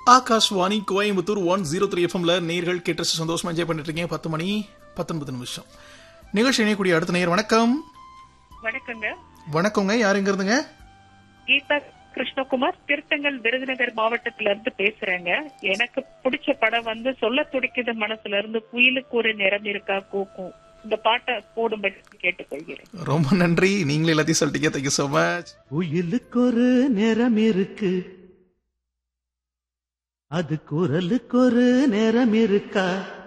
Akashvani Coimbatore one zero three எஃப்எம்ல நேர்கள் கேட்டு சந்தோஷமா என்ஜாய் பண்ணிட்டு இருக்கீங்க பத்து மணி பத்தொன்பது நிமிஷம் நிகழ்ச்சி இணையக்கூடிய அடுத்த நேயர் வணக்கம் வணக்கங்க வணக்கங்க யார் எங்க இருந்துங்க கீதா கிருஷ்ணகுமார் திருத்தங்கல் விருதுநகர் மாவட்டத்துல இருந்து பேசுறேங்க எனக்கு பிடிச்ச படம் வந்து சொல்ல துடிக்குது மனசுல இருந்து குயிலுக்கு ஒரு நிறம் இருக்கா கூக்கும் இந்த பாட்டை போடும்படி கேட்டுக்கொள்கிறேன் ரொம்ப நன்றி நீங்களே எல்லாத்தையும் சொல்லிட்டீங்க தேங்க்யூ so மச் குயிலுக்கு ஒரு நிறம் இருக்கு அது குரலுக்கு ஒரு நிறம் இருக்கா